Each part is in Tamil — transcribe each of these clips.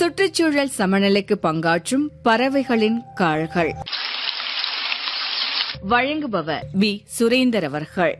சுற்றுச்சூழல் சமநிலைக்கு பங்காற்றும் பறவைகளின் கால்கள் வழங்குபவர் வி சுரேந்தர் அவர்கள்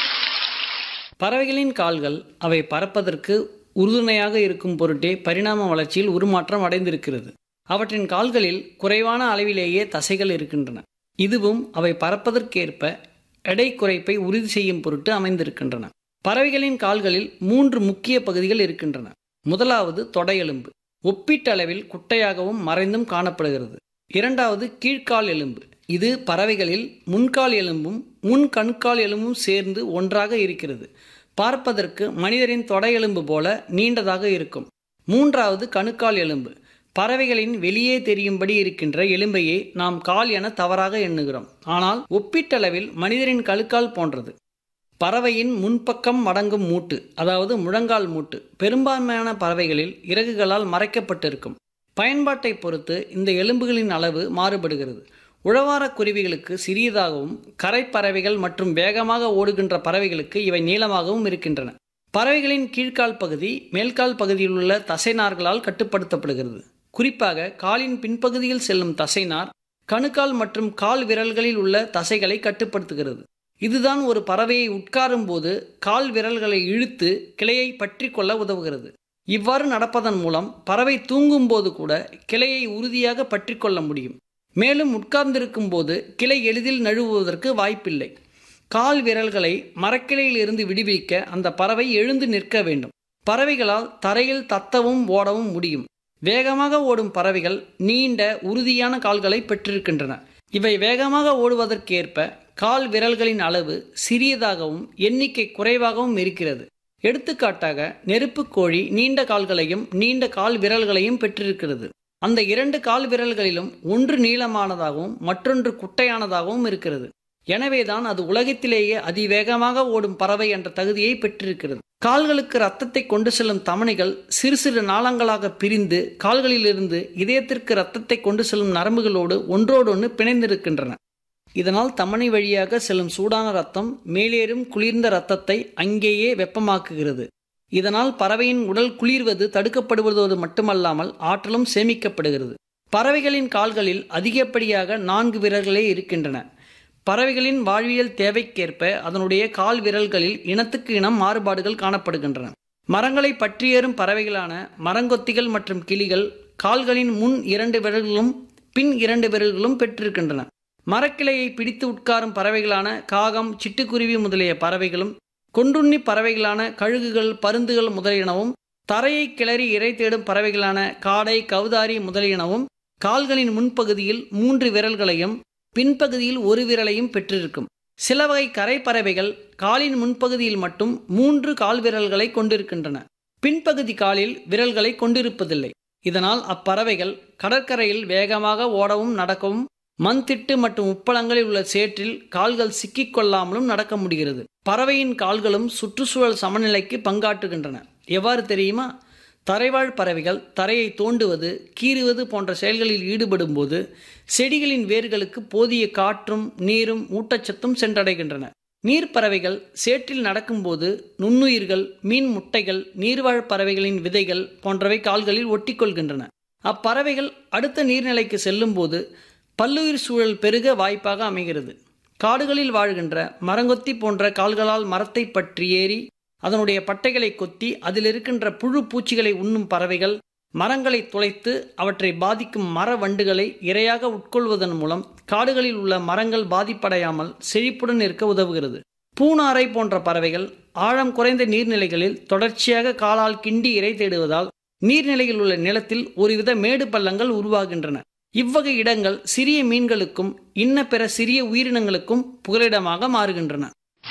பறவைகளின் கால்கள் அவை பறப்பதற்கு உறுதுணையாக இருக்கும் பொருட்டே பரிணாம வளர்ச்சியில் உருமாற்றம் அடைந்திருக்கிறது அவற்றின் கால்களில் குறைவான அளவிலேயே தசைகள் இருக்கின்றன இதுவும் அவை பறப்பதற்கேற்ப எடை குறைப்பை உறுதி செய்யும் பொருட்டு அமைந்திருக்கின்றன பறவைகளின் கால்களில் மூன்று முக்கிய பகுதிகள் இருக்கின்றன முதலாவது தொடையெலும்பு ஒப்பீட்டளவில் குட்டையாகவும் மறைந்தும் காணப்படுகிறது இரண்டாவது கீழ்கால் எலும்பு இது பறவைகளில் முன்கால் எலும்பும் முன் கணுக்கால் எலும்பும் சேர்ந்து ஒன்றாக இருக்கிறது பார்ப்பதற்கு மனிதரின் தொடையெலும்பு போல நீண்டதாக இருக்கும் மூன்றாவது கணுக்கால் எலும்பு பறவைகளின் வெளியே தெரியும்படி இருக்கின்ற எலும்பையே நாம் கால் என தவறாக எண்ணுகிறோம் ஆனால் ஒப்பீட்டளவில் மனிதரின் கழுக்கால் போன்றது பறவையின் முன்பக்கம் மடங்கும் மூட்டு அதாவது முழங்கால் மூட்டு பெரும்பான்மையான பறவைகளில் இறகுகளால் மறைக்கப்பட்டிருக்கும் பயன்பாட்டை பொறுத்து இந்த எலும்புகளின் அளவு மாறுபடுகிறது உழவார குருவிகளுக்கு சிறியதாகவும் கரைப்பறவைகள் மற்றும் வேகமாக ஓடுகின்ற பறவைகளுக்கு இவை நீளமாகவும் இருக்கின்றன பறவைகளின் கீழ்கால் பகுதி மேல்கால் பகுதியில் உள்ள தசைநார்களால் கட்டுப்படுத்தப்படுகிறது குறிப்பாக காலின் பின்பகுதியில் செல்லும் தசைநார் கணுக்கால் மற்றும் கால் விரல்களில் உள்ள தசைகளை கட்டுப்படுத்துகிறது இதுதான் ஒரு பறவையை உட்காரும் போது கால் விரல்களை இழுத்து கிளையை பற்றி கொள்ள உதவுகிறது இவ்வாறு நடப்பதன் மூலம் பறவை தூங்கும் போது கூட கிளையை உறுதியாக பற்றி கொள்ள முடியும் மேலும் உட்கார்ந்திருக்கும் போது கிளை எளிதில் நழுவுவதற்கு வாய்ப்பில்லை கால் விரல்களை மரக்கிளையில் இருந்து விடுவிக்க அந்த பறவை எழுந்து நிற்க வேண்டும் பறவைகளால் தரையில் தத்தவும் ஓடவும் முடியும் வேகமாக ஓடும் பறவைகள் நீண்ட உறுதியான கால்களை பெற்றிருக்கின்றன இவை வேகமாக ஓடுவதற்கேற்ப கால் விரல்களின் அளவு சிறியதாகவும் எண்ணிக்கை குறைவாகவும் இருக்கிறது எடுத்துக்காட்டாக நெருப்பு கோழி நீண்ட கால்களையும் நீண்ட கால் விரல்களையும் பெற்றிருக்கிறது அந்த இரண்டு கால் விரல்களிலும் ஒன்று நீளமானதாகவும் மற்றொன்று குட்டையானதாகவும் இருக்கிறது எனவேதான் அது உலகத்திலேயே அதிவேகமாக ஓடும் பறவை என்ற தகுதியை பெற்றிருக்கிறது கால்களுக்கு ரத்தத்தை கொண்டு செல்லும் தமணிகள் சிறு சிறு நாளங்களாக பிரிந்து கால்களிலிருந்து இதயத்திற்கு ரத்தத்தை கொண்டு செல்லும் நரம்புகளோடு ஒன்றோடொன்று பிணைந்திருக்கின்றன இதனால் தமனி வழியாக செல்லும் சூடான ரத்தம் மேலேறும் குளிர்ந்த ரத்தத்தை அங்கேயே வெப்பமாக்குகிறது இதனால் பறவையின் உடல் குளிர்வது தடுக்கப்படுவதோடு மட்டுமல்லாமல் ஆற்றலும் சேமிக்கப்படுகிறது பறவைகளின் கால்களில் அதிகப்படியாக நான்கு விரல்களே இருக்கின்றன பறவைகளின் வாழ்வியல் தேவைக்கேற்ப அதனுடைய கால் விரல்களில் இனத்துக்கு இனம் மாறுபாடுகள் காணப்படுகின்றன மரங்களை பற்றியேறும் பறவைகளான மரங்கொத்திகள் மற்றும் கிளிகள் கால்களின் முன் இரண்டு விரல்களும் பின் இரண்டு விரல்களும் பெற்றிருக்கின்றன மரக்கிளையை பிடித்து உட்காரும் பறவைகளான காகம் சிட்டுக்குருவி முதலிய பறவைகளும் கொண்டுண்ணி பறவைகளான கழுகுகள் பருந்துகள் முதலியனவும் தரையை கிளறி இறை தேடும் பறவைகளான காடை கவுதாரி முதலியனவும் கால்களின் முன்பகுதியில் மூன்று விரல்களையும் பின்பகுதியில் ஒரு விரலையும் பெற்றிருக்கும் சில வகை கரை பறவைகள் காலின் முன்பகுதியில் மட்டும் மூன்று கால் விரல்களை கொண்டிருக்கின்றன பின்பகுதி காலில் விரல்களை கொண்டிருப்பதில்லை இதனால் அப்பறவைகள் கடற்கரையில் வேகமாக ஓடவும் நடக்கவும் மண் திட்டு மற்றும் உப்பளங்களில் உள்ள சேற்றில் கால்கள் சிக்கிக் கொள்ளாமலும் நடக்க முடிகிறது பறவையின் கால்களும் சுற்றுச்சூழல் சமநிலைக்கு பங்காற்றுகின்றன எவ்வாறு தெரியுமா தரைவாழ் பறவைகள் தரையை தோண்டுவது கீறுவது போன்ற செயல்களில் ஈடுபடும் போது செடிகளின் வேர்களுக்கு போதிய காற்றும் நீரும் ஊட்டச்சத்தும் சென்றடைகின்றன நீர்ப்பறவைகள் சேற்றில் நடக்கும்போது நுண்ணுயிர்கள் மீன் முட்டைகள் நீர்வாழ் பறவைகளின் விதைகள் போன்றவை கால்களில் ஒட்டிக்கொள்கின்றன அப்பறவைகள் அடுத்த நீர்நிலைக்கு செல்லும்போது பல்லுயிர் சூழல் பெருக வாய்ப்பாக அமைகிறது காடுகளில் வாழ்கின்ற மரங்கொத்தி போன்ற கால்களால் மரத்தை பற்றி ஏறி அதனுடைய பட்டைகளை கொத்தி அதில் இருக்கின்ற புழு பூச்சிகளை உண்ணும் பறவைகள் மரங்களை துளைத்து அவற்றை பாதிக்கும் மர வண்டுகளை இரையாக உட்கொள்வதன் மூலம் காடுகளில் உள்ள மரங்கள் பாதிப்படையாமல் செழிப்புடன் இருக்க உதவுகிறது பூனாரை போன்ற பறவைகள் ஆழம் குறைந்த நீர்நிலைகளில் தொடர்ச்சியாக காலால் கிண்டி இறை தேடுவதால் நீர்நிலையில் உள்ள நிலத்தில் ஒருவித மேடு பள்ளங்கள் உருவாகின்றன இவ்வகை இடங்கள் சிறிய மீன்களுக்கும் இன்ன பிற சிறிய உயிரினங்களுக்கும் புகலிடமாக மாறுகின்றன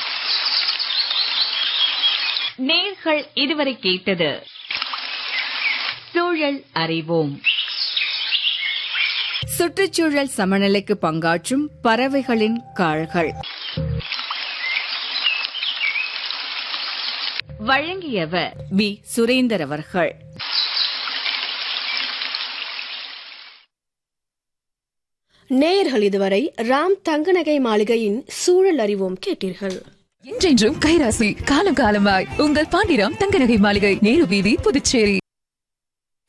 நேர்கள் இதுவரை கேட்டது சூழல் அறிவோம் சுற்றுச்சூழல் சமநிலைக்கு பங்காற்றும் பறவைகளின் கால்கள் வழங்கியவர் வி சுரேந்தர் அவர்கள் நேயர்கள் இதுவரை ராம் தங்கநகை மாளிகையின் சூழல் அறிவோம் கேட்டீர்கள் என்றென்றும் கைராசி காலம் காலமாய் உங்கள் பாண்டிராம் தங்க நகை மாளிகை நேரு வீதி புதுச்சேரி